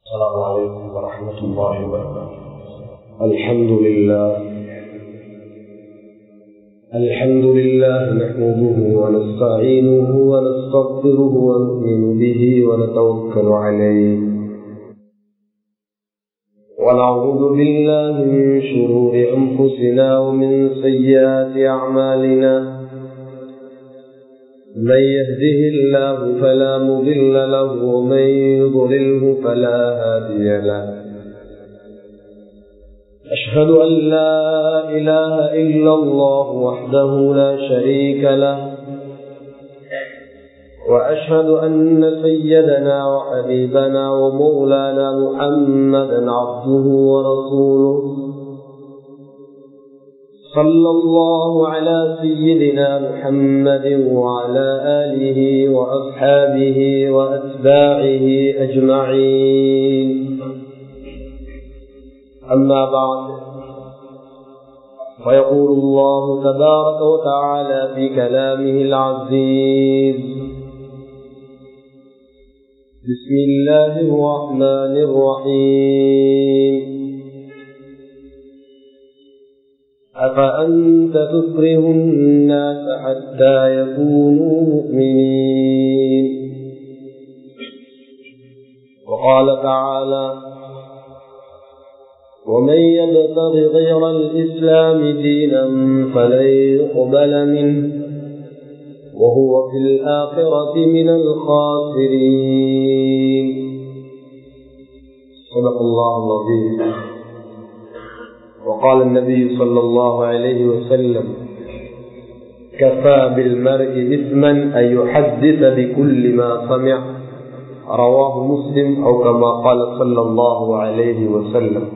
السلام عليكم ورحمة الله وبركاته الحمد لله الحمد لله نحمده ونستعينه ونستغفره ونؤمن به ونتوكل عليه ونعوذ بالله من شرور أنفسنا ومن سيئات أعمالنا من يهده الله فلا مضل له ومن يضلله فلا هادي له أشهد أن لا إله إلا الله وحده لا شريك له وأشهد أن سيدنا وحبيبنا ومولانا محمدا عبده ورسوله صلى الله على سيدنا محمد وعلى آله وأصحابه وأتباعه أجمعين أما بعد فيقول الله تبارك وتعالى في كلامه العزيز بسم الله الرحمن الرحيم أفأنت تكره الناس حتى يكونوا مؤمنين وقال تعالى ومن يبتغ غير الإسلام دينا فلن يقبل منه وهو في الآخرة من الخاسرين صدق الله العظيم وقال النبي صلى الله عليه وسلم كفى بالمرء إثما أن يحدث بكل ما سمع رواه مسلم أو كما قال صلى الله عليه وسلم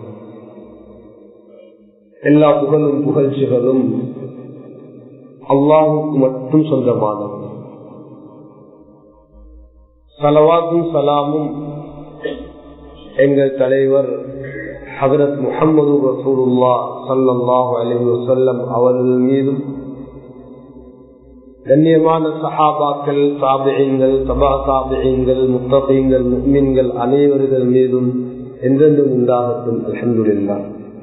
எல்லா புகழும் புகழ்ச்சிகளும் அல்லாஹுக்கு மட்டும் சொந்தமானது சலவாத்தும் சலாமும் எங்கள் தலைவர் ஹதரத் முகமது ரசூலுல்லா சல்லாஹு அலி வசல்லம் அவர்கள் மீதும் கண்ணியமான சஹாபாக்கள் சாபியங்கள் சபா சாபியங்கள் முத்தகைங்கள் முக்மின்கள் அனைவர்கள் மீதும் என்றென்றும் உண்டாகட்டும் அலமதுல்லா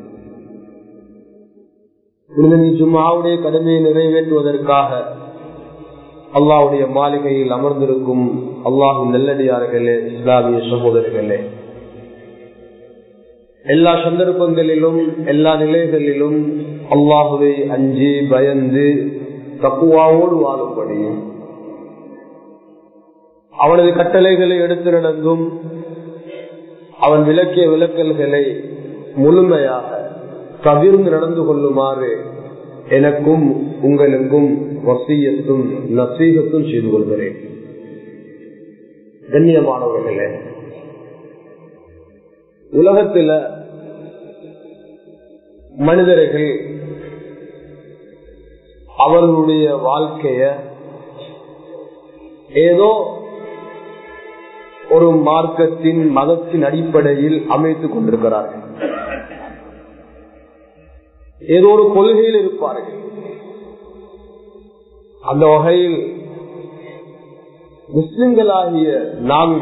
புனிதனி ஜும்மாவுடைய கடமையை நிறைவேற்றுவதற்காக அல்லாவுடைய மாளிகையில் அமர்ந்திருக்கும் அல்லாஹு நல்லடியார்களே இஸ்லாமிய சகோதரர்களே எல்லா சந்தர்ப்பங்களிலும் எல்லா நிலைகளிலும் அல்லாஹுவை அஞ்சி பயந்து தக்குவாவோடு வாழும்படியும் அவனது கட்டளைகளை எடுத்து நடந்தும் அவன் விளக்கிய விளக்கல்களை முழுமையாக தவிர்ந்து நடந்து கொள்ளுமாறு எனக்கும் உங்களுக்கும் வசியத்தும் நசீகத்தும் செய்து கொள்கிறேன் கண்ணியமானவர்களே உலகத்துல மனிதர்கள் அவர்களுடைய வாழ்க்கைய ஏதோ ஒரு மார்க்கத்தின் மதத்தின் அடிப்படையில் அமைத்துக் கொண்டிருக்கிறார்கள் ஏதோ ஒரு கொள்கையில் இருப்பார்கள் அந்த வகையில் முஸ்லிம்களாகிய நாங்க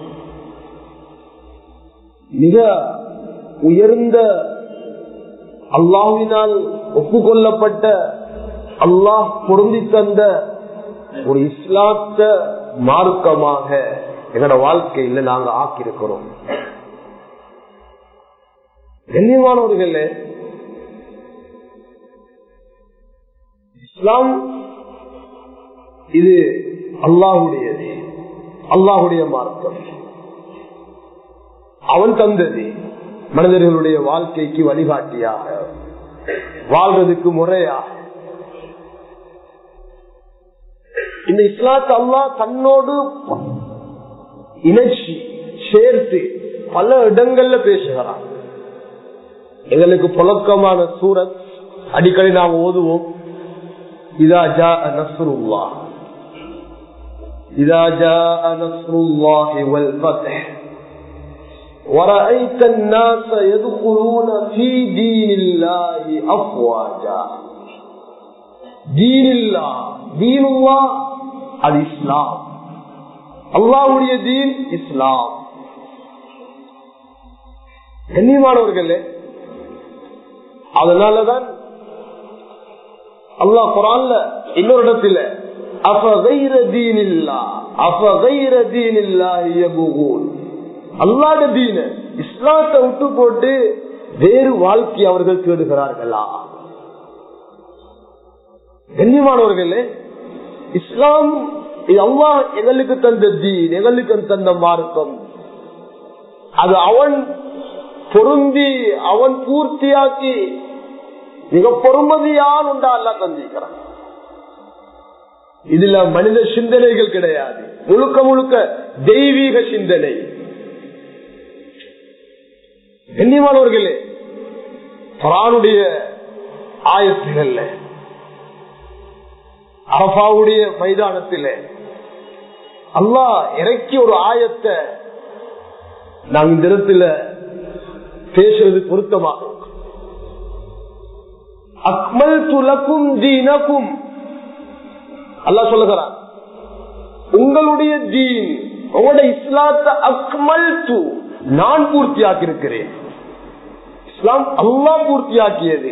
மிக உயர்ந்த அல்லாவினால் ஒப்புக்கொள்ளப்பட்ட அல்லாஹ் பொருந்தி தந்த ஒரு இஸ்லாத்த மார்க்கமாக எங்களோட வாழ்க்கையில நாங்க ஆக்கியிருக்கிறோம் கண்ணியமானவர்களே இஸ்லாம் இது அல்லாஹுடையது அல்லாஹுடைய மார்க்கம் அவன் தந்தது மனிதர்களுடைய வாழ்க்கைக்கு வழிகாட்டியாக வாழ்றதுக்கு முறையாக இந்த இஸ்லாத்து அல்லா தன்னோடு இணைச்சி சேர்த்து பல இடங்கள்ல பேசுகிறான் எங்களுக்கு புழக்கமான சூரத் அடிக்கடி நாம் ஓதுவோம் இதா ஜா நஸ்ருல்லா இதா ஜா நஸ்ருல்லாஹி வல் ஃபத்ஹ் ورأيت الناس يدخلون في دين الله أفواجا دين الله دين الله الإسلام அல்லாவுடைய தீன் இஸ்லாம் கண்ணியமானவர்களே அதனாலதான் அல்லாஹ் குரான்ல இன்னொரு இடத்துல அல்லாட தீன இஸ்லாத்தை விட்டு போட்டு வேறு வாழ்க்கை அவர்கள் தேடுகிறார்களா கண்ணியமானவர்களே இஸ்லாம் இது அல்லாஹ் எங்களுக்கு தந்த தீன் எங்களுக்கு தந்த மார்க்கம் அது அவன் பொருந்தி அவன் பூர்த்தியாக்கி மிக பொறுமதியால் உண்டா அல்லா தந்திக்கிறான் இதுல மனித சிந்தனைகள் கிடையாது முழுக்க முழுக்க தெய்வீக சிந்தனை கண்ணியமானவர்களே பரானுடைய ஆயத்துகள்ல அரபாவுடைய மைதானத்தில் அல்லாஹ் இறக்கி ஒரு ஆயத்தை நான் இந்த இடத்துல பேசுறது பொருத்தமாக அக்மல் துலக்கும் தீனக்கும் அல்லா சொல்லுகிறான் உங்களுடைய தீன் உங்களுடைய இஸ்லாத்தை அக்மல் து நான் பூர்த்தியாக்கி இருக்கிறேன் இஸ்லாம் அல்லா பூர்த்தியாக்கியது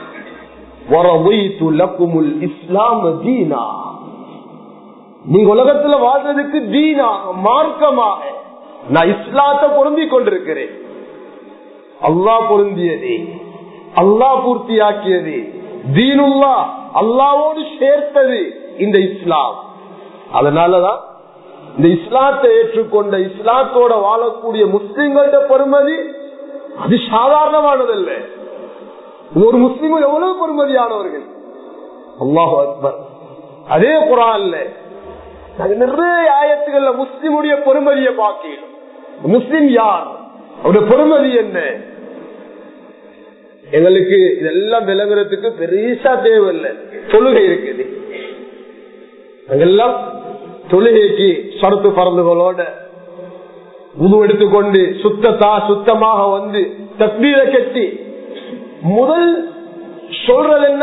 இஸ்லாம் தீனா நீங்க உலகத்துல வாழ்றதுக்கு தீனாக மார்க்கமாக நான் இஸ்லாத்தை பொருந்தி கொண்டிருக்கிறேன் அல்லா பொருந்தியது அல்லா பூர்த்தியாக்கியது தீனுல்லா அல்லாவோடு சேர்த்தது இந்த இஸ்லாம் அதனாலதான் இந்த இஸ்லாத்தை ஏற்றுக்கொண்ட இஸ்லாத்தோட வாழக்கூடிய முஸ்லிம்களோட பெருமதி அது சாதாரணமானதல்ல ஒரு முஸ்லிம்கள் எவ்வளவு பெருமதியானவர்கள் அல்லாஹ் அக்பர் அதே குரான்ல நாங்க நிறைய ஆயத்துகள்ல முஸ்லிமுடைய பெருமதியை பார்க்கிறோம் முஸ்லிம் யார் அவருடைய பெருமதி என்ன எங்களுக்கு இதெல்லாம் விளங்குறதுக்கு பெருசா தேவையில்லை தொழுகை இருக்குது அங்கெல்லாம் தொழுகைக்கு சரத்து பறந்துகளோட உது எடுத்துக்கொண்டு சுத்தத்தா சுத்தமாக வந்து தஸ்மீரை கட்டி முதல் சொல்றது என்ன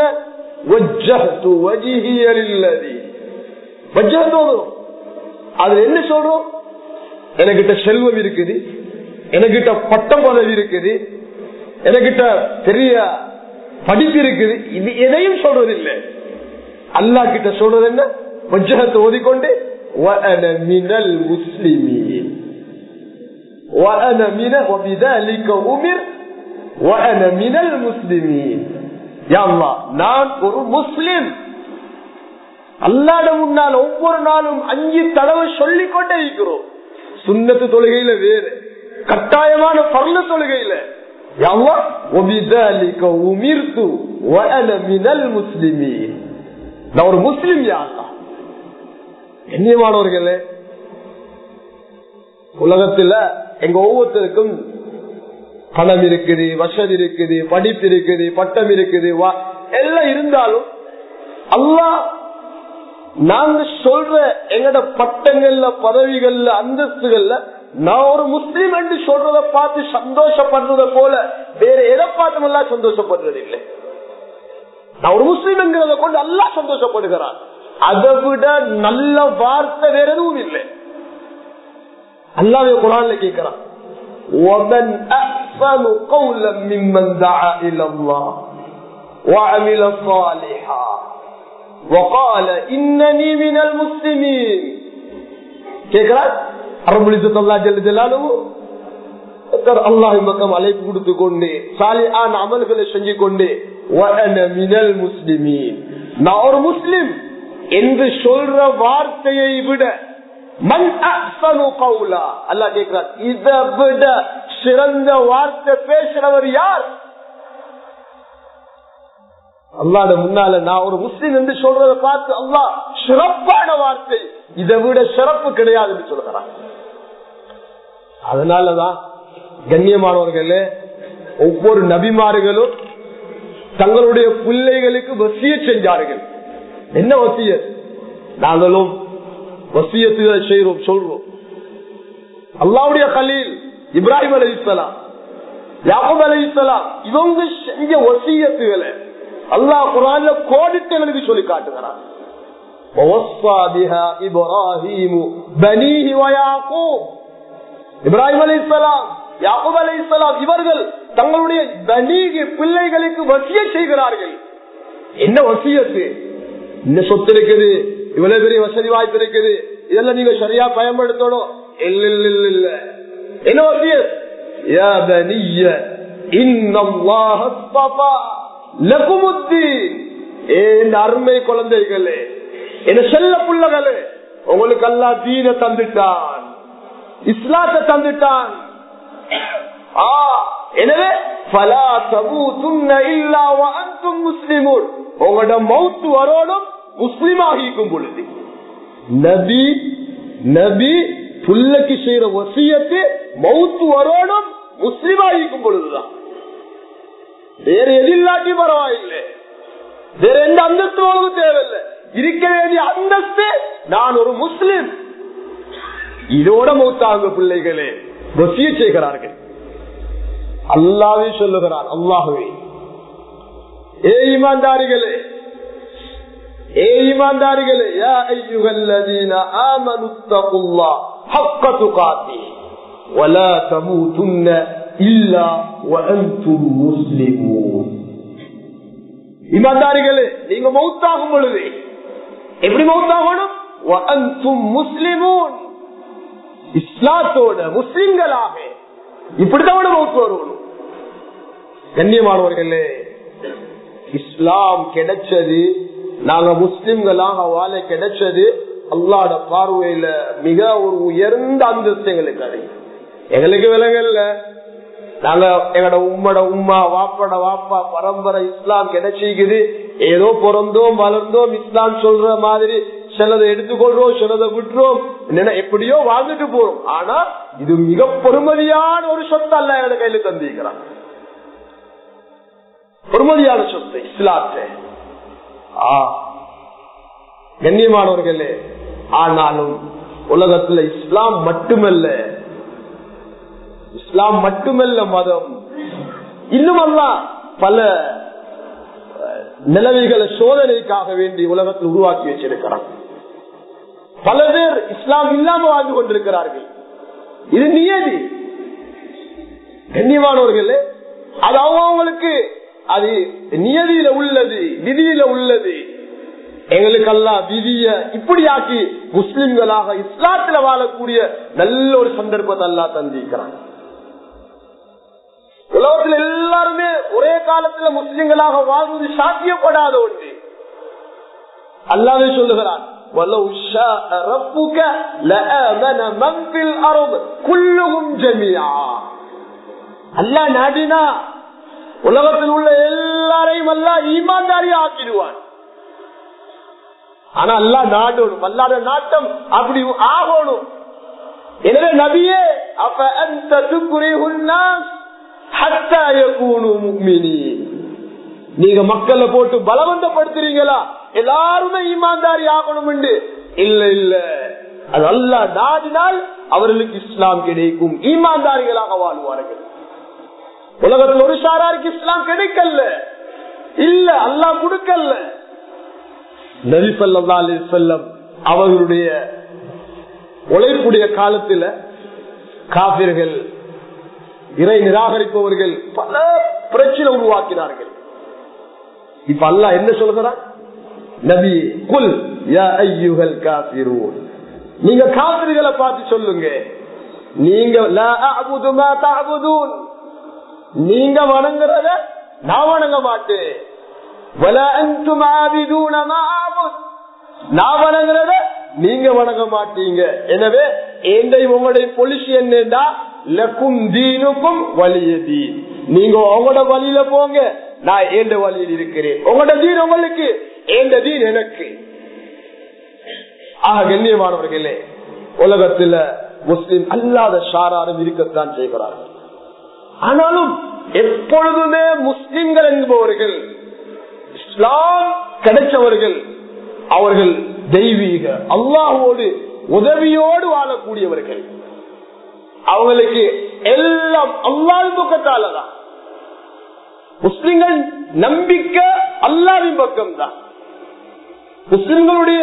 அதுல என்ன சொல்றோம் எனக்கிட்ட செல்வம் இருக்குது எனக்கிட்ட பட்டம் பதவி இருக்குது எனக்கிட்ட பெரிய படிப்பு இருக்குது இது எதையும் சொல்றது இல்லை அல்லா கிட்ட சொல்றது என்ன வஜ்ஜகத்தை ஓதிக்கொண்டு மினல் முஸ்லிமீன் وأنا من وبذلك أمر وأنا من المسلمين يا الله நான் ஒரு முஸ்லிம் அல்லாட முன்னால் ஒவ்வொரு நாளும் அஞ்சு தடவை சொல்லிக் கொண்டே இருக்கிறோம் சுண்ணத்து தொழுகையில வேறு கட்டாயமான பர்ல தொழுகையில நான் ஒரு முஸ்லிம் யாருதான் கண்ணியமானவர்களே உலகத்துல எங்க ஒவ்வொருத்தருக்கும் பணம் இருக்குது வசதி இருக்குது படிப்பு இருக்குது பட்டம் இருக்குது எல்லாம் இருந்தாலும் அல்லா நாங்க சொல்ற எங்கட பட்டங்கள்ல பதவிகள்ல அந்தஸ்துகள்ல நான் ஒரு முஸ்லீம் என்று சொல்றத பார்த்து சந்தோஷப்படுறத போல வேற எதை பார்த்து எல்லாம் சந்தோஷப்படுறது இல்லை நான் ஒரு முஸ்லீம் என்கிறத கொண்டு அல்லா சந்தோஷப்படுகிறான் அதை விட நல்ல வார்த்தை வேற எதுவும் இல்லை அல்லாவே குரான்ல கேட்கிறான் ومن أحسن قولا ممن دعا إلى الله وعمل صالحا وقال إنني من المسلمين கேட்கிறார் அரபுலிசத்தல்லா ஜல்ல ஜலாலும் அல்லாஹின் பக்கம் அழைப்பு கொடுத்து கொண்டு சாலியான அமல்களை செஞ்சு கொண்டு மினல் முஸ்லிமீன் நான் ஒரு முஸ்லிம் என்று சொல்ற வார்த்தையை விட மண் கவுலா அல்லா கேட்கிறார் இதை விட சிறந்த வார்த்தை பேசுறவர் யார் அல்லாட முன்னால நான் ஒரு முஸ்லிம் என்று சொல்றத பார்த்து அல்லா சிறப்பான வார்த்தை இதை விட சிறப்பு கிடையாது என்று சொல்கிறான் அதனாலதான் கண்ணியமானவர்களே ஒவ்வொரு நபிமார்களும் தங்களுடைய பிள்ளைகளுக்கு வசிய செஞ்சார்கள் என்ன வசிய நாங்களும் வசியத்துகளை செய்யறோம் சொல்றோம் அல்லாவுடைய கலீல் இப்ராஹிம் அலி இஸ்லாம் யாபம் அலி இஸ்லாம் இவங்க செஞ்ச வசியத்துகளை அல்லாஹ் குரான்ல கோடிட்டு எங்களுக்கு சொல்லி காட்டுகிறான் இப்ராஹிம் அலி இஸ்லாம் யாபூப் அலைஹிஸ்ஸலாம் இவர்கள் தங்களுடைய பனீகி பிள்ளைகளுக்கு வசிய செய்கிறார்கள் என்ன வசியத்து இந்த சொத்து இருக்குது இவ்வளவு பெரிய வசதி வாய்ப்பு இருக்குது இதெல்லாம் நீங்க சரியா பயன்படுத்தணும் இல்ல இல்ல இல்ல இல்ல என்ன வசியத் யா பனிய இன்னல்லாஹ அஸ்தஃபா லகுமுத்தீன் ஏன் அருமை குழந்தைகளே என்ன செல்ல புள்ளகளே உங்களுக்கு அல்லா தீன தந்துட்டான் இஸ்லாத்தை தந்துட்டான் ஆ, எனவே ஃபலா தமூதுன்ன இல்லா வஅன்தும் முஸ்லிமூன் உங்களோட மௌத்து வரணும் முஸ்லிமாகிக்கும் பொழுது நபி நபி புள்ளக்கு செய்யற வசியத்து மௌத்து வரணும் முஸ்லிமாகிக்கும் பொழுதுதான் வேற எதில்லாட்டி பரவாயில்லை வேற எந்த அந்தஸ்து உங்களுக்கு தேவையில்லை இருக்க வேண்டிய அந்தஸ்து நான் ஒரு முஸ்லிம் இதோட மௌத்தாங்க பிள்ளைகளே வசிய செய்கிறார்கள் அல்லாவே சொல்லுகிறார் அல்லாஹுவே ஏ ஈமான்தாரிகளே ஏ ஈமான்தாரிகளே யா ஐயுகல்லதீன ஆமனு தகுல்லாஹ் ஹக்க துகாத்தி ولا تموتن إلا وأنتم مسلمون இமான்தாரிகளே நீங்க மௌத்தாகும் பொழுது எப்படி மௌத்தாகணும் وأنتم مسلمون இஸ்லாத்தோட முஸ்லிம்களாக இப்படித்தான் மௌத்து வரணும் கண்ணியமானவர்களே இஸ்லாம் கிடைச்சது நாங்க முஸ்லிம்களாக வாழ கிடைச்சது அல்லாட பார்வையில மிக ஒரு உயர்ந்த அந்தஸ்து எங்களுக்கு அது எங்களுக்கு விலங்கல்ல நாங்க எங்கட உம்மட உம்மா வாப்பட வாப்பா பரம்பரை இஸ்லாம் கிடைச்சிக்குது ஏதோ பிறந்தோம் வளர்ந்தோம் இஸ்லாம் சொல்ற மாதிரி சிலதை எடுத்துக்கொள்றோம் சிலதை விட்டுறோம் என்னன்னா எப்படியோ வாழ்ந்துட்டு போறோம் ஆனா இது மிக பொறுமதியான ஒரு சொத்து அல்ல என்னோட கையில தந்திருக்கிறான் பொறுமதியான சொத்து இஸ்லாத்தை ஆ கண்ணியமானவர்களே ஆனாலும் உலகத்துல இஸ்லாம் மட்டுமல்ல இஸ்லாம் மட்டுமல்ல மதம் இன்னும் அல்ல பல நிலவைகளை சோதனைக்காக வேண்டி உலகத்தில் உருவாக்கி வச்சிருக்கிறான் பல பேர் இஸ்லாம் இல்லாம வாழ்ந்து கொண்டிருக்கிறார்கள் இது நியதி கண்ணியமானவர்களே அது அவங்களுக்கு அது நியதியில உள்ளது விதியில உள்ளது எங்களுக்கெல்லாம் விதிய இப்படியாக்கி முஸ்லிம்களாக இஸ்லாத்துல வாழக்கூடிய நல்ல ஒரு சந்தர்ப்பத்தை எல்லாம் தந்திருக்கிறாங்க உலகத்தில் எல்லாருமே ஒரே காலத்துல முஸ்லிம்களாக வாழ்வது சாத்தியப்படாத ஒன்று அல்லாவே சொல்லுகிறான் وَلَوْ شَاءَ رَبُّكَ لَآمَنَ مَنْ فِي الْأَرْضِ كُلُّهُمْ جَمِيعًا அல்லாஹ் நாடினா உலகத்தில் உள்ள எல்லாரையும் அல்லாஹ் ஈமான்தாரி ஆக்கிடுவான் ஆனா அல்லா நாடணும் அல்லாத நாட்டம் அப்படி ஆகணும் எனவே நபியே அப்ப அந்த நீங்க மக்களை போட்டு பலவந்தப்படுத்துறீங்களா எல்லாருமே ஈமான்தாரி ஆகணும் இல்ல இல்ல அது அல்ல நாடினால் அவர்களுக்கு இஸ்லாம் கிடைக்கும் ஈமான்தாரிகளாக வாழ்வார்கள் உலகத்தில் ஒரு சாராருக்கு இஸ்லாம் கிடைக்கல இல்ல அல்லா கொடுக்கல நபி சொல்லா அலி செல்லம் அவர்களுடைய உழைப்புடைய காலத்தில் காபிர்கள் இறை நிராகரிப்பவர்கள் பல பிரச்சனை உருவாக்கினார்கள் இப்ப அல்லா என்ன சொல்கிறான் நபி குல் ஐயுகள் காபிரூன் நீங்க காபிர்களை பார்த்து சொல்லுங்க நீங்க நீங்க வணங்குறத நான் வணங்க மாட்டேன் நான் வணங்குறத நீங்க வணங்க மாட்டீங்க எனவே என்னை உங்களுடைய பொலிசி என்னடா லக்கும் தீனுக்கும் வலிய தீன் நீங்க உங்களோட வழியில போங்க நான் ஏண்ட வழியில் இருக்கிறேன் உங்களோட தீன் உங்களுக்கு ஏண்ட தீன் எனக்கு ஆக கண்ணியமானவர்களே உலகத்துல முஸ்லிம் அல்லாத ஷாராரும் இருக்கத்தான் செய்கிறார்கள் ஆனாலும் எப்பொழுதுமே முஸ்லிம்கள் என்பவர்கள் இஸ்லாம் கிடைச்சவர்கள் அவர்கள் தெய்வீக அல்லாஹோடு உதவியோடு வாழக்கூடியவர்கள் அவங்களுக்கு எல்லாம் அல்லாவின் பக்கத்தாலதான் முஸ்லிம்கள் நம்பிக்கை அல்லாவின் பக்கம் தான் முஸ்லிம்களுடைய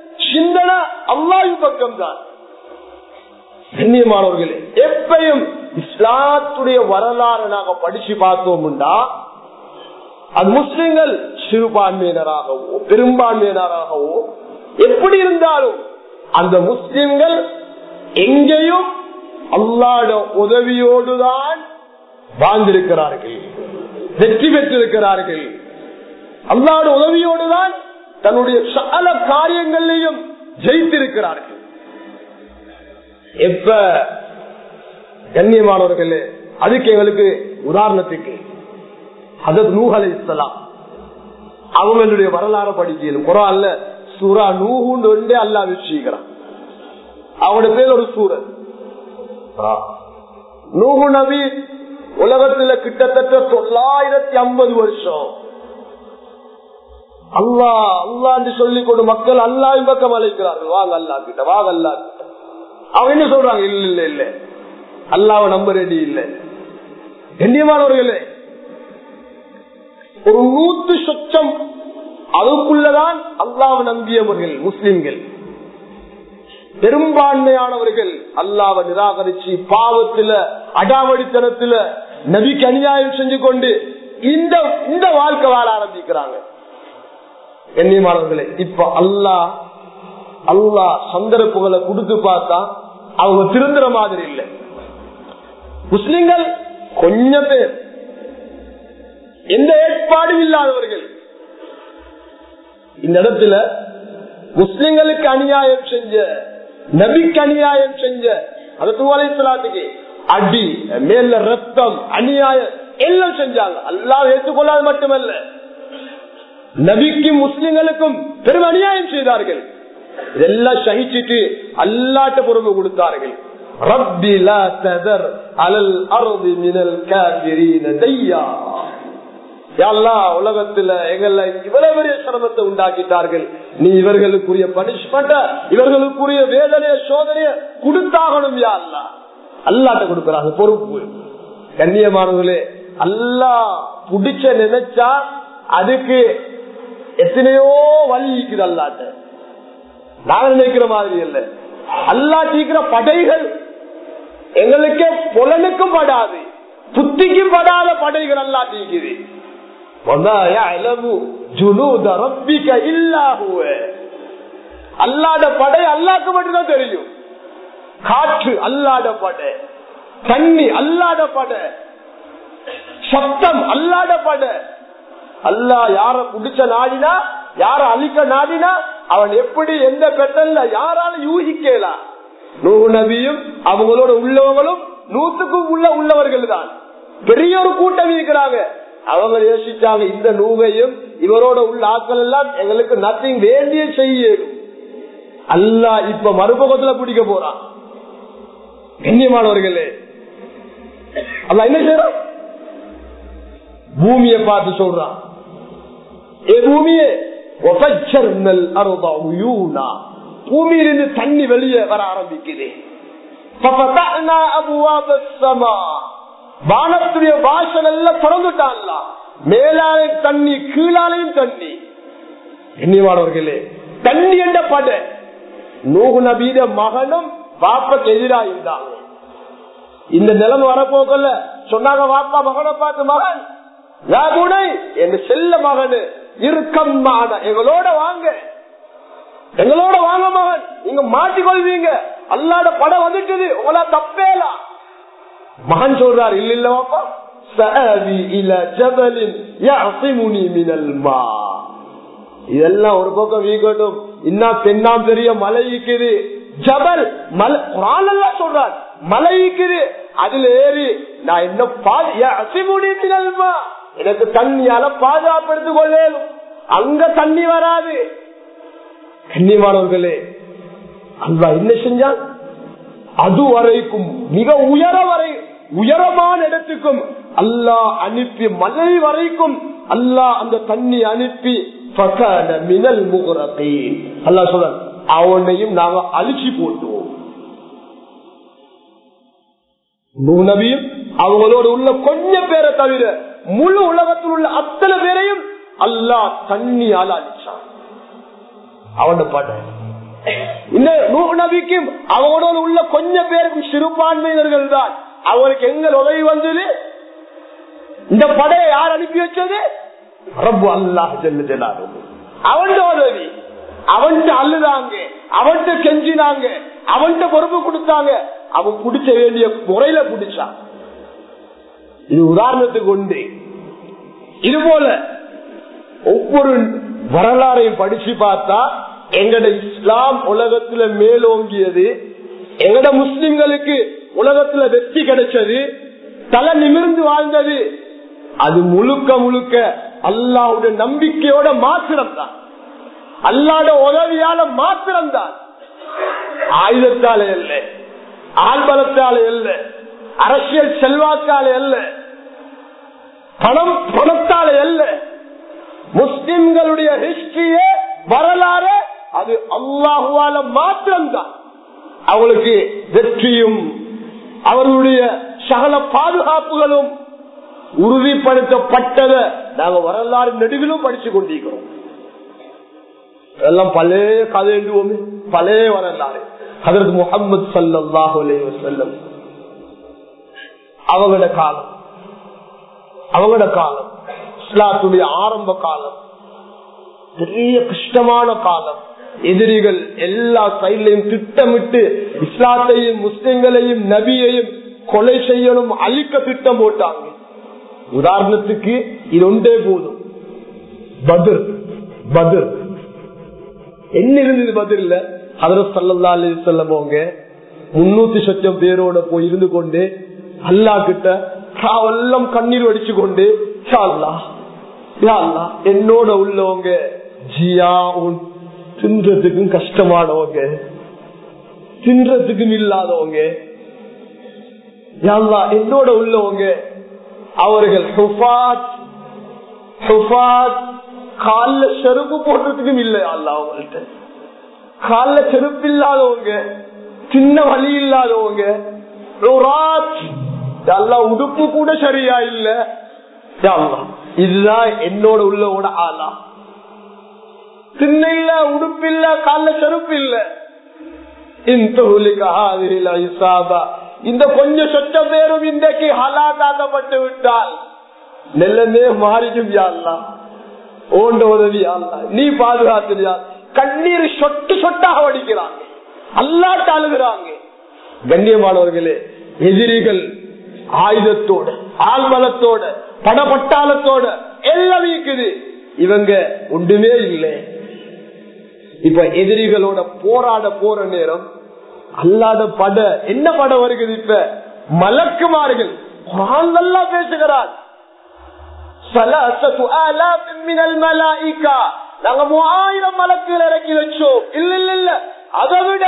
சிந்தனை அல்லாவின் பக்கம் தான் கண்ணியமானவர்களே எப்பையும் இஸ்லாத்துடைய வரலாறு நாங்க படிச்சு பார்த்தோம்டா அது முஸ்லிம்கள் சிறுபான்மையினராகவோ பெரும்பான்மையினராகவோ எப்படி இருந்தாலும் அந்த முஸ்லிம்கள் எங்கேயும் அல்லாட உதவியோடுதான் வாழ்ந்திருக்கிறார்கள் வெற்றி பெற்றிருக்கிறார்கள் அல்லாட உதவியோடுதான் தன்னுடைய சகல காரியங்களையும் ஜெயித்திருக்கிறார்கள் எப்ப கண்ணியமானவர்களே அதுக்கு எங்களுக்கு உதாரணத்துக்கு அதத் நூஹலை இஸ்லாம் அவங்களுடைய வரலாறு படிக்கணும் குரான்ல சூரா நூஹுண்டு ஒன்றே அல்லா வச்சுக்கிறான் அவனோட பேர் ஒரு சூரன் நூஹு நபி உலகத்துல கிட்டத்தட்ட தொள்ளாயிரத்தி ஐம்பது வருஷம் அல்லா அல்லான்னு சொல்லிக் கொண்டு மக்கள் அல்லாவின் பக்கம் அழைக்கிறார்கள் வாங்க அல்லா கிட்ட வாங்க அல்லா கிட்ட அவங்க என்ன சொல்றாங்க இல்ல இல்ல இல்ல அல்லாவை நம்ப ரெடி இல்ல கண்ணியமானவர்களே ஒரு நூத்து சொச்சம் அதுக்குள்ளதான் அல்லாவை நம்பியவர்கள் முஸ்லிம்கள் பெரும்பான்மையானவர்கள் அல்லாவை நிராகரிச்சு பாவத்துல அடாவடித்தனத்துல நபிக்கு அநியாயம் செஞ்சு கொண்டு இந்த இந்த வாழ்க்கை வாழ ஆரம்பிக்கிறாங்க கண்ணியமானவர்களே இப்ப அல்லா அல்லா சந்தர்ப்புகளை கொடுத்து பார்த்தா அவங்க திருந்துற மாதிரி இல்லை முஸ்லிம்கள் கொஞ்சம் பேர் எந்த ஏற்பாடும் இல்லாதவர்கள் இந்த இடத்துல முஸ்லிம்களுக்கு அநியாயம் செஞ்ச நபிக்கு அநியாயம் செஞ்ச அதற்கு அடி மேல ரத்தம் அநியாயம் எல்லாம் செஞ்சாங்க அல்லாஹ் ஏற்றுக்கொள்ளாது மட்டுமல்ல நபிக்கும் முஸ்லிம்களுக்கும் பெரும் அநியாயம் செய்தார்கள் இதெல்லாம் சகிச்சுட்டு அல்லாட்ட பொறுப்பு கொடுத்தார்கள் ரப்பி லா ததர் அலல் அருதி மினல் காபிரீன தையா உலகத்துல எங்களை இவ்வளவு பெரிய சிரமத்தை உண்டாக்கிட்டார்கள் நீ இவர்களுக்குரிய பனிஷ்மெண்ட இவர்களுக்குரிய வேதனைய சோதனைய கொடுத்தாகணும் யா அல்லா அல்லாட்ட கொடுக்கிறாங்க பொறுப்பு கண்ணியமானவர்களே அல்லா புடிச்ச நினைச்சா அதுக்கு எத்தனையோ வழி இருக்குது அல்லாட்ட நாங்க நினைக்கிற மாதிரி இல்ல அல்லா தீக்கிற படைகள் எங்களுக்கே புலனுக்கும் படாது புத்திக்கும் படாத படைகள் அல்லா தீக்குது அல்லாட படை அல்லாக்கு மட்டும்தான் தெரியும் காற்று அல்லாட படை தண்ணி அல்லாட படை சப்தம் அல்லாட படை அல்லா யார புடிச்ச நாடினா யார அழிக்க நாடினா அவன் எப்படி எந்த பெட்டல்ல யாரால யூகிக்கலாம் நூறு நபியும் அவங்களோட உள்ளவங்களும் நூத்துக்கும் உள்ள உள்ளவர்கள் தான் பெரிய ஒரு கூட்டம் இருக்கிறாங்க அவங்க யோசிச்சாங்க இந்த நூகையும் இவரோட உள்ள ஆட்கள் எல்லாம் எங்களுக்கு நத்திங் வேண்டிய செய்யும் அல்லா இப்ப மறுபக்கத்துல பிடிக்க போறான் கண்ணியமானவர்களே அல்ல என்ன செய்யறான் பூமியை பார்த்து சொல்றான் ஏ பூமியே பூமியிலிருந்து தண்ணி வெளியே வர ஆரம்பிக்குது வானத்துடைய வாசல் எல்லாம் திறந்துட்டான்ல மேலாலே தண்ணி கீழாலையும் தண்ணி எண்ணிவானவர்களே தண்ணி என்ற பட நூகு நபீத மகனும் பாப்பக்கு எதிராக இருந்தாங்க இந்த நிலைமை வரப்போக்கல சொன்னாங்க வாப்பா மகனை பார்த்து மகன் யாகுனை என் செல்ல மகனு இருக்கமான எங்களோட வாங்க எங்களோட வாங்க மகன் நீங்க மாட்டிக்கொள்வீங்க அல்லாட படம் வந்துட்டுது உங்களா தப்பேலாம் மகன் சொல்றார் இல்ல இல்லவாப்பா சஅவி இல ஜபலின் யஅசிமுனி மினல் மா இதெல்லாம் ஒரு பக்கம் வீக்கட்டும் இன்னும் பெண்ணாம் பெரிய மலை இருக்குது ஜபல் மலை குரான் எல்லாம் சொல்றார் மலை இருக்குது அதுல ஏறி நான் என்ன அசிமுடி மினல்மா எனக்கு தண்ணியால பாதுகாப்படுத்திக் கொள்ளேனும் அங்க தண்ணி வராது கண்ணியமானவர்களே அல்லா என்ன செஞ்சான் அது வரைக்கும் மிக உயர வரை உயரமான இடத்துக்கும் அல்லாஹ் அனுப்பி மலை வரைக்கும் அல்லாஹ் அந்த தண்ணி அனுப்பி மினல் முகரத்தை அல்லா சொல்ற அவனையும் நாங்க அழிச்சு போட்டுவோம் நபியும் அவங்களோட உள்ள கொஞ்சம் பேரை தவிர முழு உலகத்தில் உள்ள அத்தனை பேரையும் அல்லாஹ் தண்ணியால் அழிச்சான் அவன பாட்ட இந்த நபிக்கும் அவங்களோட உள்ள கொஞ்சம் பேருக்கும் சிறுபான்மையினர்கள் தான் அவங்களுக்கு எங்க உதவி வந்தது இந்த படையை யார் அனுப்பி வச்சது ரப்பு அல்லாஹ் ஜெல்ல ஜெல்லாரு அவன் உதவி அவன்கிட்ட அள்ளுதாங்க அவன்கிட்ட கெஞ்சினாங்க அவன்கிட்ட பொறுப்பு கொடுத்தாங்க அவன் குடிச்ச வேண்டிய முறையில குடிச்சான் இது உதாரணத்துக்கு உண்டு இது போல ஒவ்வொரு வரலாறையும் படிச்சு பார்த்தா எங்கட இஸ்லாம் உலகத்துல மேலோங்கியது எங்கட முஸ்லிம்களுக்கு உலகத்துல வெற்றி கிடைச்சது தலை நிமிர்ந்து வாழ்ந்தது அது முழுக்க முழுக்க அல்லாவுடைய நம்பிக்கையோட மாத்திரம் தான் அல்லாட உதவியால மாத்திரம் தான் ஆயுதத்தாலே அல்ல ஆள்பலத்தாலே அல்ல அரசியல் செல்வாக்காலே அல்ல பணம் பணத்தாலே அல்ல முஸ்லிம்களுடைய ஹிஸ்டரியே வரலாறு அது அல்லாஹுவால மாத்திரம்தான் அவங்களுக்கு வெற்றியும் அவர்களுடைய சகல பாதுகாப்புகளும் உறுதிப்படுத்தப்பட்டதை நாங்க வரலாறு நெடுகிலும் படிச்சு கொண்டிருக்கிறோம் எல்லாம் பழைய கதை எழுதுவோமே பழைய வரலாறு அதற்கு முகமது சல்லாஹு செல்லம் அவங்களோட காலம் அவங்களோட காலம் இஸ்லாத்துடைய ஆரம்ப காலம் பெரிய கஷ்டமான காலம் எதிரிகள் எல்லா சைட்லையும் திட்டமிட்டு இஸ்லாத்தையும் முஸ்லிம்களையும் நபியையும் கொலை செய்யணும் அழிக்க திட்டம் போட்டாங்க உதாரணத்துக்கு இது ஒன்றே போதும் பதிர் பதிர் என்ன இருந்தது பதில்ல ஹதரத் சல்லா அலி சொல்லவங்க முன்னூத்தி சச்சம் பேரோட போய் இருந்து கொண்டு அல்லா கிட்ட எல்லாம் கண்ணீர் வடிச்சு கொண்டு என்னோட உள்ளவங்க ஜியா தின்றதுக்கும் கஷ்டமானவங்க தின்றதுக்கும் இல்லாதவங்க என்னோட உள்ளவங்க அவர்கள் கால செருப்பு போடுறதுக்கும் இல்லை அல்ல அவங்கள்ட்ட கால செருப்பு இல்லாதவங்க சின்ன வழி இல்லாதவங்க உடுப்பு கூட சரியா இல்ல இதுதான் என்னோட உள்ளவோட ஆளா சின்ன இல்ல உடுப்பு இல்ல கால செருப்பு இல்ல இந்த கொஞ்சம் சொச்ச பேரும் இன்றைக்கு ஹலாக்காக்கப்பட்டு விட்டால் நெல்லமே மாறிடும் யாழ்லா ஓண்ட உதவி யாழ்லா நீ பாதுகாத்துறியா கண்ணீர் சொட்டு சொட்டாக வடிக்கிறாங்க அல்லாட்ட அழுகிறாங்க கண்ணியமானவர்களே எதிரிகள் ஆயுதத்தோட ஆழ்மலத்தோட படப்பட்டாளத்தோட எல்லாம் இருக்குது இவங்க ஒன்றுமே இல்லை இப்ப எதிரிகளோட போராட போற நேரம் அல்லாத பட என்ன படம் வருகிறது இப்ப மலக்குமார்கள் நல்லா பேசுகிறார் நாங்க மூவாயிரம் மலக்குகள் இறக்கி வச்சோம் இல்ல இல்ல இல்ல அதை விட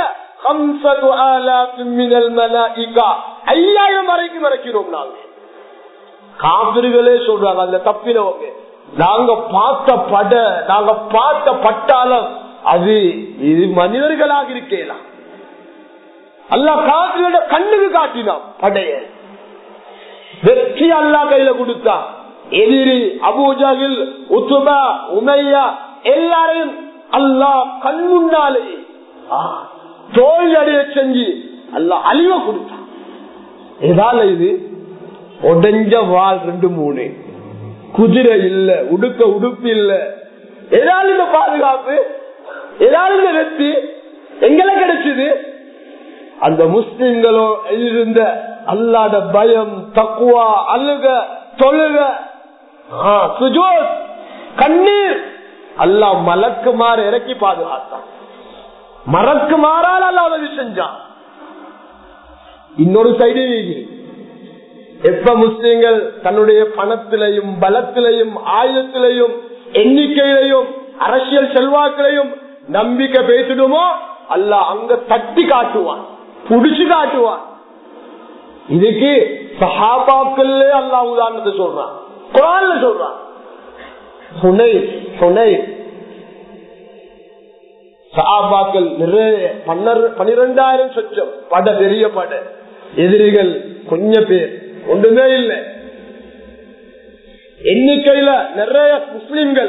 ஐயாயிரம் வரைக்கும் இறக்கிறோம் நாங்க காவிரிகளே சொல்றாங்க அந்த தப்பினவங்க நாங்க பார்த்த பட நாங்க பார்த்த பட்டாளம் அது இது மனிதர்களாக இருக்கலாம் அல்லா காவிரியோட கண்ணுக்கு காட்டினான் படைய வெற்றி அல்லா கையில கொடுத்தா எதிரி அபூஜாகில் உத்துபா உமையா எல்லாரையும் அல்லா கண் முன்னாலே தோல்வி அடைய செஞ்சு அல்லா அழிவ கொடுத்தான் எதால இது உடஞ்ச வால் ரெண்டு மூணு குதிரை இல்ல உடுக்க உடுப்பு இல்ல எதால இந்த பாதுகாப்பு எதால இந்த வெற்றி எங்களை கிடைச்சது அந்த முஸ்லிம்களோ இருந்த அல்லாத பயம் தக்குவா அழுக தொழுக சுஜோத் கண்ணீர் அல்லா மலக்கு மாற இறக்கி பாதுகாத்தான் மறக்கு மாறால் அல்ல உதவி செஞ்சான் இன்னொரு சைடு எப்ப முஸ்லிம்கள் தன்னுடைய பணத்திலையும் பலத்திலையும் ஆயுதத்திலையும் எண்ணிக்கையிலையும் அரசியல் செல்வாக்கிலையும் நம்பிக்கை பேசிடுமோ அல்ல அங்க தட்டி காட்டுவான் புடிச்சு காட்டுவான் இதுக்கு சஹாபாக்கள்ல அல்லா உதாரணத்தை சொல்றான் குரான்ல சொல்றான் சுனை சுனை சஹாபாக்கள் நிறைய பன்னிரெண்டாயிரம் சொச்சம் பட பெரிய பட எதிரிகள் கொஞ்சம் பேர் ஒன்றுமே இல்லை எண்ணிக்கையில நிறைய முஸ்லிம்கள்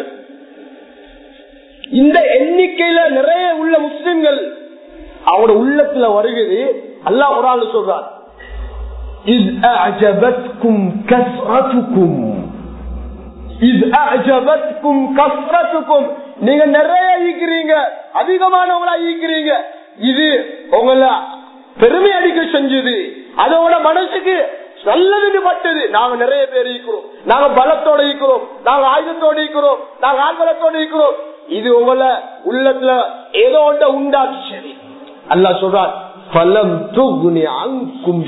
இந்த எண்ணிக்கையில நிறைய உள்ள முஸ்லிம்கள் அவரோட உள்ளத்துல வருகிறது அல்லா ஒரு ஆள் சொல்றார் இஸ் அஜபத்கும் கஸ்ரத்துக்கும் இஸ் அஜபத்கும் கஸ்ரத்துக்கும் நீங்க நிறைய ஈக்கிறீங்க அதிகமானவங்களா ஈக்கிறீங்க இது உங்களை பெருமை அடிக்க செஞ்சது அதோட மனசுக்கு நல்லது பட்டது நாங்க நிறைய பேர் இருக்கிறோம் நாங்க பலத்தோட இருக்கிறோம் நாங்க ஆயுதத்தோட இருக்கிறோம் நாங்க ஆழ்பலத்தோட இருக்கிறோம் இது உங்களை உள்ளத்துல ஏதோ ஒன்றை உண்டாச்சு சரி அல்லா சொல்றார் பலம் துகுனி அங்கும்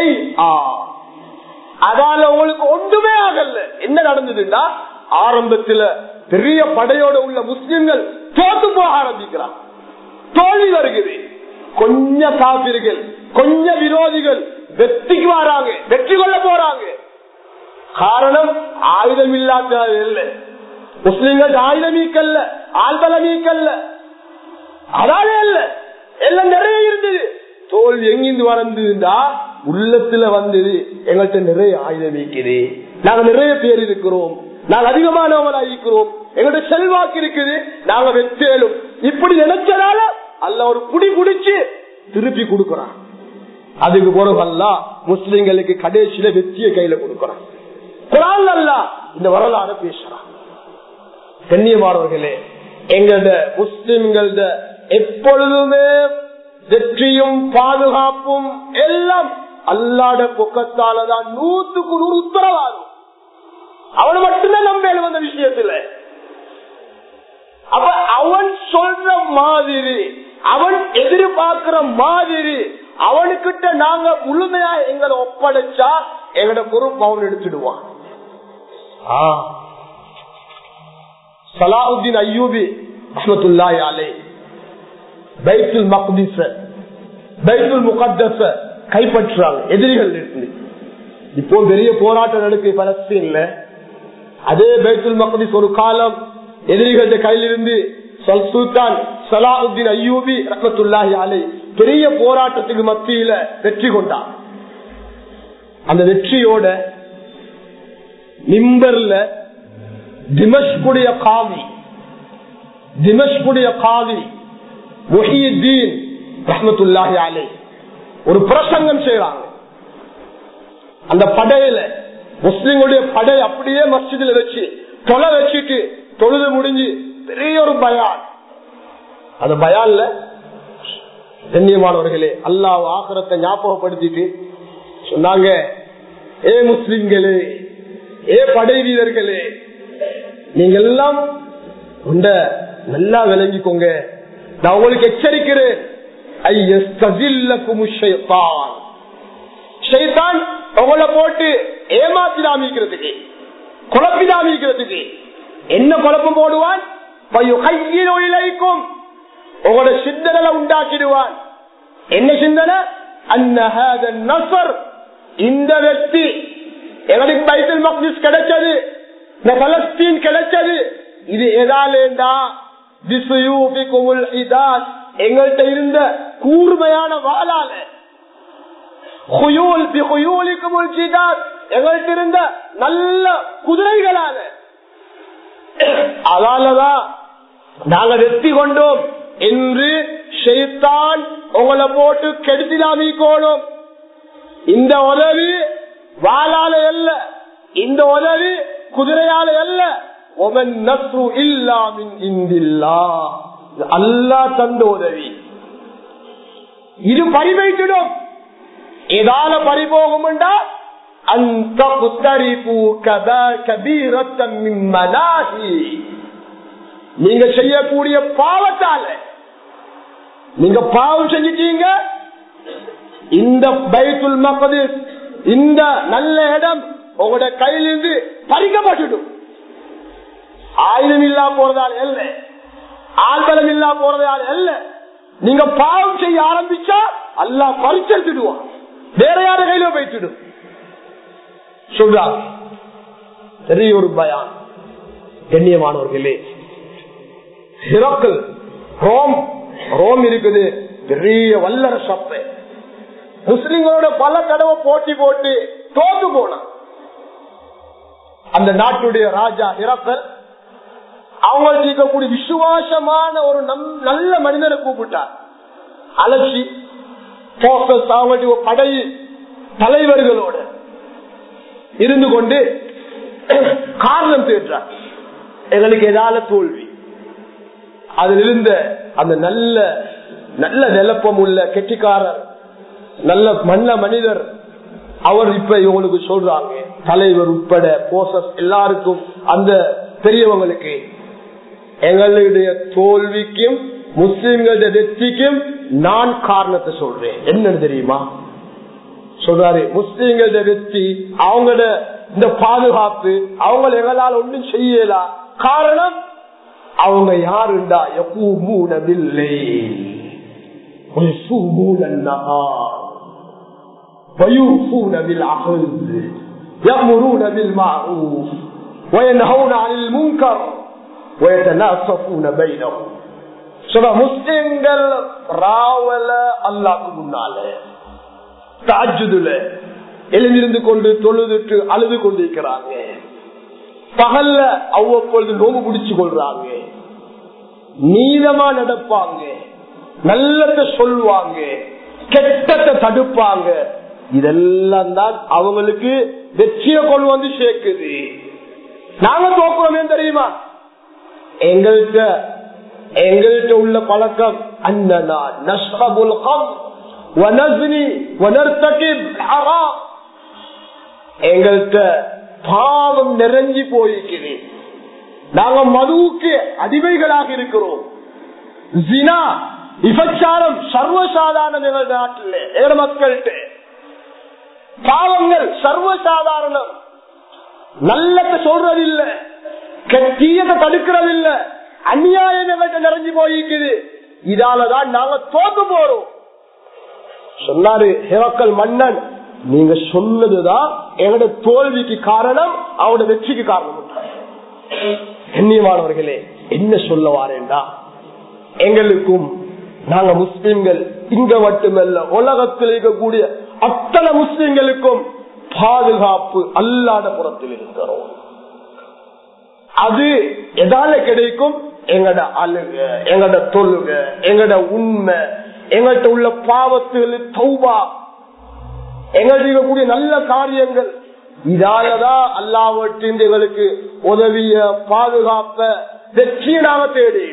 அதால உங்களுக்கு ஒன்றுமே ஆகல என்ன நடந்ததுன்னா ஆரம்பத்துல பெரிய படையோட உள்ள முஸ்லிம்கள் தோத்து போக ஆரம்பிக்கிறான் தோல்வி வருகிறது கொஞ்ச காப்பிர்கள் கொஞ்ச விரோதிகள் வெற்றிக்கு வராங்க வெற்றி கொள்ள போறாங்க காரணம் ஆயுதம் இல்லாத இல்லை முஸ்லிம்கள் ஆயுதம் நீக்கல்ல ஆள்பலம் நீக்கல்ல அதாலே இல்ல எல்லாம் நிறைய இருந்தது தோல்வி எங்கிருந்து வந்ததுண்டா உள்ளத்துல வந்தது எங்கள்கிட்ட நிறைய ஆயுதம் நீக்குது நாங்க நிறைய பேர் இருக்கிறோம் நாங்க அதிகமானவங்களா இருக்கிறோம் எங்கள்ட்ட செல்வாக்கு இருக்குது நாங்க வெற்றேலும் இப்படி நினைச்சதால அல்ல ஒரு குடி குடிச்சு திருப்பி கொடுக்கறான் அதுக்கு பிறகு அல்ல முஸ்லிம்களுக்கு கடைசியில வெற்றிய கையில கொடுக்கறான் குரான் அல்ல இந்த வரலாறு பேசுறான் கண்ணியமானவர்களே எங்களோட முஸ்லிம்கள எப்பொழுதுமே வெற்றியும் பாதுகாப்பும் எல்லாம் அல்லாட பொக்கத்தாலதான் நூத்துக்கு நூறு உத்தரவாதம் அவன் மட்டும்தான் நம்பேன் வந்த விஷயத்துல அப்ப அவன் சொல்ற மாதிரி அவன் எதிர்பார்க்கிற மாதிரி அவனுக்கிட்ட நாங்க முழுமையா எங்களை ஒப்படைச்சா எங்களோட பொறுப்பு அவன் எடுத்துடுவான் சலாவுதீன் ஐயூபி அஹமத்துல்லாய் அலை பைத்துல் மக்திச பைத்துல் முகத்தச கைப்பற்றாங்க எதிரிகள் இருந்து இப்போ பெரிய போராட்டம் நடக்கு பலஸ்தீன்ல அதே பைத்துல் மக்திஸ் ஒரு காலம் எதிரிகள கையிலிருந்து சுல்தான் சலாவுதீன் ஐயூபி ரஹமத்துல்லாஹி அலை பெரிய போராட்டத்துக்கு மத்தியில வெற்றி கொண்டான் அந்த வெற்றியோட நிம்பர்ல திமஷ்குடைய காவி திமஷ்குடைய காவி முஹியுத்தீன் ரஹமத்துல்லாஹி அலை ஒரு பிரசங்கம் செய்யறாங்க அந்த படையில முஸ்லிம்களுடைய படை அப்படியே மஸ்ஜிதில் வச்சு தொலை வச்சுட்டு தொழுது முடிஞ்சு பெரிய ஒரு பயான் அந்த பயான்ல கண்ணியமானவர்களே அல்லாஹ் ஆசிரத்தை ஞாபகப்படுத்திட்டு சொன்னாங்க ஏ முஸ்லிம்களே ஏ படை வீரர்களே நீங்க எல்லாம் உண்ட நல்லா விளங்கிக்கோங்க நான் உங்களுக்கு எச்சரிக்கிறேன் உங்களை போட்டு ஏமாத்திடாமிக்கிறதுக்கு குழப்பிடாமிக்கிறதுக்கு என்ன குழப்பம் போடுவான் உங்களோட சிந்தனை உண்டாக்கிடுவான் என்ன சிந்தனை அந்நகர் இந்த வெற்றி எங்களுக்கு பைசல் மக்னிஸ் கிடைச்சது இந்த பலஸ்தீன் கிடைச்சது இது எதாலேண்டா எங்கள்கிட்ட இருந்த கூர்மையான வாழால எங்கள்கிட்ட இருந்த நல்ல குதிரைகளால அதாலதான் நாங்க வெற்றி கொண்டோம் என்று ஷெய்தான் உங்களை போட்டு கெடுத்திடாமிக்கோணும் இந்த உதவி வாழால அல்ல இந்த உதவி குதிரையால அல்ல அல்லா தந்த உதவி இது பறிவைத்திடும் ஏதால பறிபோகும் அந்த புத்தரிப்பு நீங்க செய்யக்கூடிய பாவத்தால நீங்க பாவம் செஞ்சிட்டீங்க இந்த பைத்துல் மகதிஸ் இந்த நல்ல இடம் உங்களோட கையிலிருந்து பறிக்கப்பட்டுடும் ஆயுதம் இல்லா போறதால அல்ல ஆழ்பலம் இல்லா போறதால அல்ல நீங்க பாவம் செய்ய ஆரம்பிச்சா அல்லா பறிச்செடுத்துடுவான் வேற யார கையில போயிட்டுடும் சொல்றாங்க பெரிய ஒரு பயான் கண்ணியமானவர்களே ஹிரக்கல் ரோம் ரோம் இருக்குது பெரிய வல்லரசப்ப முஸ்லிம்களோட பல தடவை போட்டி போட்டு தோத்து போனான் அந்த நாட்டுடைய ராஜா ஹிரக்கல் அவங்களுக்கு இருக்கக்கூடிய விசுவாசமான ஒரு நல்ல மனிதனை கூப்பிட்டார் அலட்சி அவங்களுடைய படை தலைவர்களோட இருந்து கொண்டு காரணம் தேடுறார் எங்களுக்கு ஏதாவது தோல்வி அதில் இருந்த அந்த நல்ல நல்ல நிலப்பம் உள்ள கெட்டிக்காரர் நல்ல மன்ன மனிதர் அவர் இப்ப இவங்களுக்கு சொல்றாங்க தலைவர் உட்பட போசஸ் எல்லாருக்கும் அந்த பெரியவங்களுக்கு எங்களுடைய தோல்விக்கும் முஸ்லிம்களுடைய வெற்றிக்கும் நான் காரணத்தை சொல்றேன் என்னன்னு தெரியுமா சொல்றாரு முஸ்லிம்களுடைய வெற்றி அவங்களோட இந்த பாதுகாப்பு அவங்க எங்களால் ஒன்றும் செய்யலா காரணம் அவங்க யாருண்டா எப்பூமூனவில்லை ويصومون النهار ويوفون بالعهد يأمرون بالمعروف وينهون عن المنكر ويتناصفون بينهم சொல்ற முஸ்லிம்கள் ராவல அல்லாக்கு முன்னால தாஜுதுல எழுந்திருந்து கொண்டு தொழுதுட்டு அழுது கொண்டிருக்கிறாங்க பகல்ல அவ்வப்பொழுது நோம்பு பிடிச்சு கொள்றாங்க நீதமா நடப்பாங்க நல்லத சொல்லுவாங்க கெட்டத்தை தடுப்பாங்க இதெல்லாம் தான் அவங்களுக்கு வெற்றியை கொண்டு வந்து சேர்க்குது நாங்க தோக்குறோமே தெரியுமா எங்கள்கிட்ட எங்கள்கிட்ட உள்ள பழக்கம் அண்ணனா நஷ்டபுல் கம் வனஸ்னி வனர்த்தகிப் ஹராம் எங்கள்கிட்ட பாவம் நிறைஞ்சி போயிருக்குது நாங்க மதுவுக்கு அடிமைகளாக இருக்கிறோம் ஜினா விபச்சாரம் சர்வசாதாரணம் எங்கள் நாட்டில் எங்கள் மக்கள்கிட்ட பாவங்கள் சர்வசாதாரணம் நல்லத்தை சொல்றதில்ல தீயத்தை தடுக்கிறதில்ல அநியாயம் எங்கள்கிட்ட நிறைஞ்சு போயிருக்குது இதாலதான் நாங்க தோத்து போறோம் சொன்னாரு ஹெவக்கல் மன்னன் நீங்க சொன்னதுதான் எங்களோட தோல்விக்கு காரணம் அவனோட வெற்றிக்கு காரணம் கண்ணியமானவர்களே என்ன சொல்ல வாரேண்டா எங்களுக்கும் நாங்க முஸ்லிம்கள் இங்க மட்டுமல்ல உலகத்தில் இருக்கக்கூடிய அத்தனை முஸ்லிம்களுக்கும் பாதுகாப்பு அல்லாத புறத்தில் இருக்கிறோம் அது எதால கிடைக்கும் எங்கட அழுக எங்கட தொழுக எங்கட உண்மை எங்கள்கிட்ட உள்ள பாவத்துகள் தௌபா எங்கள்கிட்ட இருக்கக்கூடிய நல்ல காரியங்கள் இதாலதான் அல்லாவற்றின் எங்களுக்கு உதவிய பாதுகாப்ப வெற்றியை நாங்க தேடி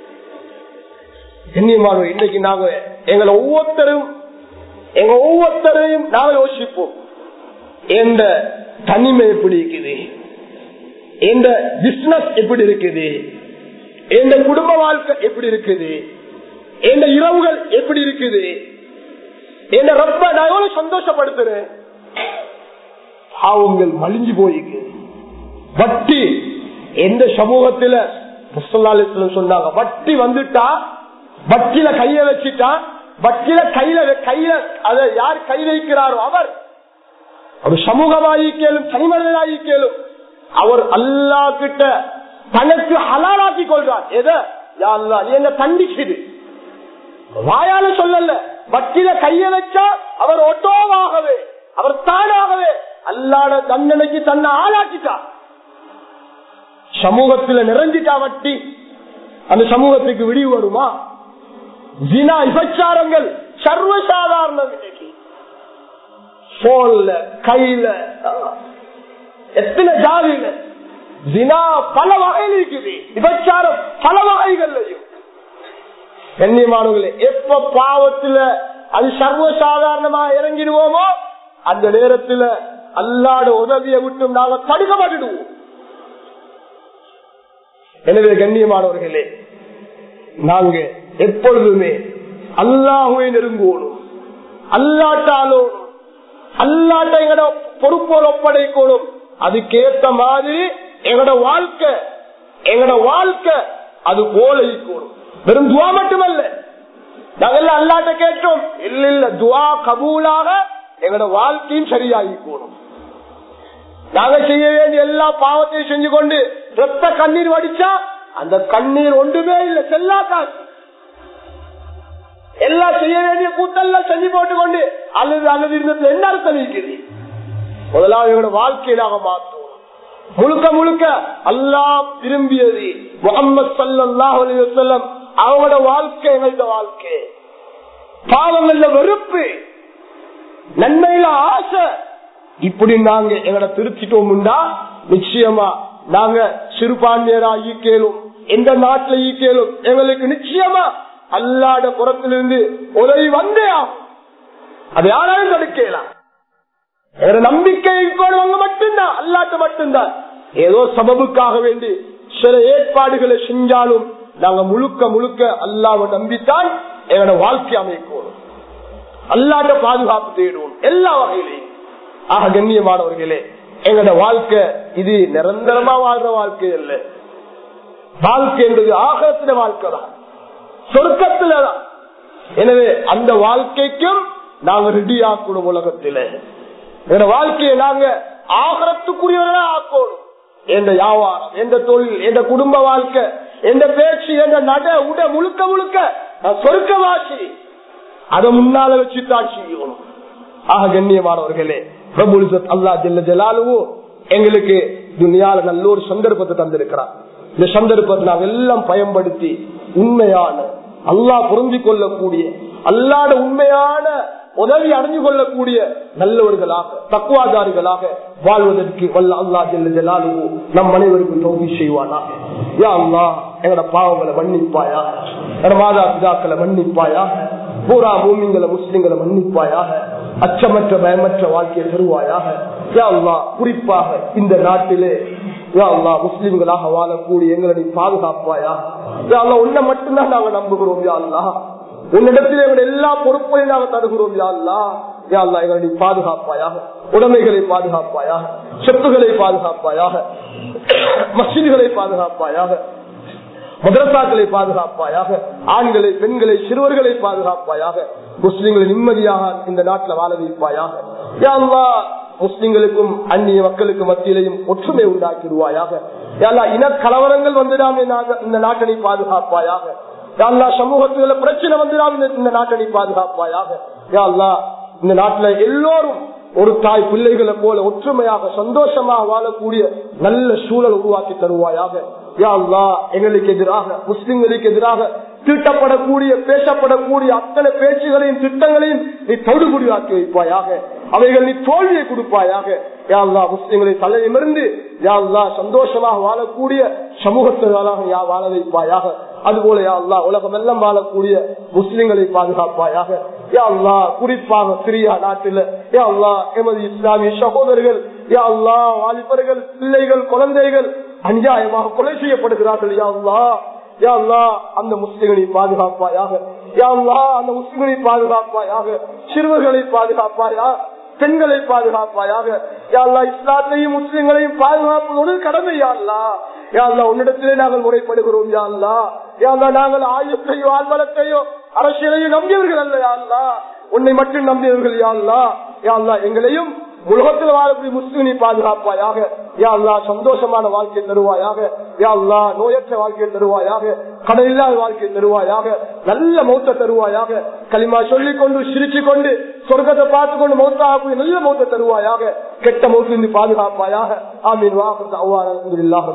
கண்ணியமான இன்னைக்கு நாங்க எங்களை ஒவ்வொருத்தரும் எங்க ஒவ்வொருத்தரையும் நாங்க யோசிப்போம் எந்த தனிமை எப்படி இருக்குது எந்த பிசினஸ் எப்படி இருக்குது எந்த குடும்ப வாழ்க்கை எப்படி இருக்குது எந்த இரவுகள் எப்படி இருக்குது என்ன ரொம்ப நான் எவ்வளவு சந்தோஷப்படுத்துறேன் பாவங்கள் மலிஞ்சு போயிருக்கு வட்டி எந்த சமூகத்துல முஸ்லாலிஸ்லம் சொன்னாங்க வட்டி வந்துட்டா வட்டியில கைய வச்சுட்டா வட்டியில கையில கையில அதை யார் கை வைக்கிறாரோ அவர் அவர் சமூகமாயிக்கேலும் தனிமனிதனாயிக்கேலும் அவர் அல்லா கிட்ட தனக்கு ஹலாலாக்கி கொள்றார் எதை யா அல்லாஹ், நீ என்ன தண்டிக்குது வாயால சொல்லல வட்டியில கைய வச்சா அவர் ஒட்டோவாகவே அவர் தானாகவே அல்லாட தண்டனைக்கு தன்னை ஆளாக்கிட்டார் சமூகத்துல நிறைஞ்சிட்டா வட்டி அந்த சமூகத்துக்கு விடிவு வருமா ஜினா விபச்சாரங்கள் சர்வசாதாரணம் இன்னைக்கு போன்ல கையில எத்தனை ஜாதியில ஜினா பல வகையில் இருக்குது விபச்சாரம் பல வகைகள்லையும் கண்ணியமானவர்களே எப்ப பாவத்துல அது சர்வசாதாரணமா இறங்கிடுவோமோ அந்த நேரத்துல அல்லாட உதவியை விட்டு நாங்க தடுக்கப்பட்டுடுவோம் எனவே கண்ணியமானவர்களே நாங்க எப்பொழுதுமே அல்லாஹுவை நெருங்குவோம் அல்லாட்டாலும் அல்லாட்ட எங்கட பொறுப்போல் ஒப்படைக்கணும் அதுக்கேத்த மாதிரி எங்கட வாழ்க்கை எங்கட வாழ்க்கை அது போல இருக்கணும் வெறும் துவா மட்டுமல்ல நாங்கள் அல்லாட்ட கேட்டோம் இல்ல இல்ல துவா கபூலாக எங்கட வாழ்க்கையும் சரியாகிக்கணும் நாங்க செய்ய வேண்டிய எல்லா பாவத்தையும் செஞ்சு கொண்டு ரத்த கண்ணீர் வடிச்சா அந்த கண்ணீர் ஒன்றுமே இல்லை செல்லா காசு எல்லாம் செய்ய வேண்டிய கூட்டெல்லாம் செஞ்சு போட்டு கொண்டு அழுது அழுது இருந்ததுல என்ன அர்த்தம் இருக்குது முதலாவது எங்களோட வாழ்க்கையை நாங்க மாத்தோம் முழுக்க முழுக்க அல்லாஹ் விரும்பியது முகமது சல்லாஹ் அலிவசல்லம் அவங்களோட வாழ்க்கை எங்களோட வாழ்க்கை பாவங்கள்ல வெறுப்பு நன்மையில ஆசை இப்படி நாங்க எங்களை திருத்திட்டோம்டா நிச்சயமா நாங்க சிறுபான்மையரா ஈக்கேலும் எந்த நாட்டுல ஈக்கேலும் எங்களுக்கு நிச்சயமா அல்லாட புறத்திலிருந்து உதவி வந்தே ஆகும் அது யாராலும் தடுக்கலாம் எங்க நம்பிக்கை இருக்கவங்க மட்டும்தான் அல்லாட்ட மட்டும்தான் ஏதோ சபபுக்காக வேண்டி சில ஏற்பாடுகளை செஞ்சாலும் நாங்க முழுக்க முழுக்க அல்லாவை நம்பித்தான் எங்களோட வாழ்க்கை அமைக்கணும் அல்லாட்ட பாதுகாப்பு தேடுவோம் எல்லா வகையிலையும் ஆக கண்ணியமானவர்களே எங்களோட வாழ்க்கை இது நிரந்தரமா வாழ்ற வாழ்க்கை அல்ல வாழ்க்கை என்பது ஆகத்தின வாழ்க்கை தான் சொர்க்கத்துல தான் எனவே அந்த வாழ்க்கைக்கும் நாங்க ரெடி ஆக்கணும் உலகத்தில எங்க வாழ்க்கையை நாங்க ஆகரத்துக்குரியவர்களா ஆக்கணும் எந்த வியாபாரம் எந்த தொழில் எந்த குடும்ப வாழ்க்கை எந்த பேச்சு எந்த நட உட முழுக்க முழுக்க நான் சொர்க்கவாசி அதை முன்னால வச்சுதான் செய்யணும் ஆக கண்ணியமானவர்களே பிரபுல் அல்லா ஜெல்ல ஜலாலுவோ எங்களுக்கு துணியால நல்ல ஒரு சந்தர்ப்பத்தை தந்திருக்கிறார் இந்த சந்தர்ப்பத்தை நாங்க எல்லாம் பயன்படுத்தி உண்மையான அல்லாஹ் புரிஞ்சு கொள்ளக்கூடிய அல்லாட உண்மையான உதவி அடைஞ்சு கொள்ளக்கூடிய நல்லவர்களாக தக்குவாதாரிகளாக வாழ்வதற்கு வல்ல அல்லா ஜெல்ல ஜலாலுவோ நம் அனைவருக்கும் தோல்வி செய்வானாக யா அல்லா எங்கட பாவங்களை மன்னிப்பாயா எங்கட மாதா பிதாக்களை மன்னிப்பாயா பூரா பூமிங்களை முஸ்லிம்களை மன்னிப்பாயாக அச்சமற்ற பயமற்ற வாழ்க்கையை தருவாயாக யா அல்லா குறிப்பாக இந்த நாட்டிலே யா அல்லா முஸ்லிம்களாக வாழக்கூடிய எங்களை நீ பாதுகாப்பாயா யா அல்லா உன்னை மட்டும்தான் நாங்க நம்புகிறோம் யா அல்லா உன்னிடத்தில் எங்களுடைய எல்லா பொறுப்பையும் நாங்கள் தருகிறோம் யா அல்லா யா அல்லா எங்களை நீ பாதுகாப்பாயாக உடைமைகளை பாதுகாப்பாயாக சொத்துக்களை பாதுகாப்பாயாக மசிதிகளை பாதுகாப்பாயாக மதரசாக்களை பாதுகாப்பாயாக ஆண்களை பெண்களை சிறுவர்களை பாதுகாப்பாயாக முஸ்லிம்களை நிம்மதியாக இந்த நாட்டில் வாழ வைப்பாயாக யா அல்லாஹ் முஸ்லிம்களுக்கும் அந்நிய மக்களுக்கு மத்தியிலையும் ஒற்றுமை உண்டாக்கிடுவாயாக யாழ்லா இன கலவரங்கள் வந்துடாமே இந்த நாட்டை பாதுகாப்பாயாக யாழ்லா சமூகத்துல பிரச்சனை வந்துடாம இந்த நாட்டை பாதுகாப்பாயாக யாழ்லா இந்த நாட்டுல எல்லோரும் ஒரு தாய் பிள்ளைகளை போல ஒற்றுமையாக சந்தோஷமாக வாழக்கூடிய நல்ல சூழல் உருவாக்கி தருவாயாக யா அல்லா எங்களுக்கு எதிராக முஸ்லிம்களுக்கு எதிராக தீட்டப்படக்கூடிய பேசப்படக்கூடிய அத்தனை பேச்சுகளையும் திட்டங்களையும் நீ தொடுகுடியாக்கி வைப்பாயாக அவைகள் நீ தோல்வியை கொடுப்பாயாக யா அல்லா முஸ்லிம்களை தலையிலிருந்து யா அல்லா சந்தோஷமாக வாழக்கூடிய சமூகத்தினராக யா வாழ வைப்பாயாக அதுபோல யா அல்லா உலகம் எல்லாம் வாழக்கூடிய முஸ்லிம்களை பாதுகாப்பாயாக யா அல்லா குறிப்பாக சிரியா நாட்டில் யா அல்லா எமது இஸ்லாமிய சகோதரர்கள் யா அல்லா வாலிபர்கள் பிள்ளைகள் குழந்தைகள் அநியாயமாக கொலை செய்யப்படுகிறார்கள் யா அல்லா யா அல்லா அந்த முஸ்லிம்களை பாதுகாப்பாயாக யா அல்லா அந்த முஸ்லிம்களை பாதுகாப்பாயாக சிறுவர்களை பாதுகாப்பாயா பெண்களை பாதுகாப்பாயாக யாழ்லா இஸ்லாத்தையும் முஸ்லிம்களையும் பாதுகாப்பதோடு கடமை யாழ்லா யாழ்லா உன்னிடத்திலே நாங்கள் முறைப்படுகிறோம் யாழ்லா யாழ்லா நாங்கள் ஆயுத்தையோ ஆழ்வலத்தையோ அரசியலையும் நம்பியவர்கள் அல்ல யாழ்லா உன்னை மட்டும் நம்பியவர்கள் யாழ்லா யாழ்லா எங்களையும் உலகத்தில் வாழக்கூடிய முஸ்லிமை பாதுகாப்பாயாக யா அல்லா சந்தோஷமான வாழ்க்கை தருவாயாக யா அல்லா நோயற்ற வாழ்க்கை தருவாயாக கடலில்லாத வாழ்க்கை தருவாயாக நல்ல மௌத்த தருவாயாக களிமா சொல்லிக் கொண்டு சிரிச்சு கொண்டு சொர்க்கத்தை பார்த்து கொண்டு மௌத்தாக நல்ல மௌத்த தருவாயாக கெட்ட மௌத்திலிருந்து பாதுகாப்பாயாக ஆமீன் வாக்கு அவ்வாறு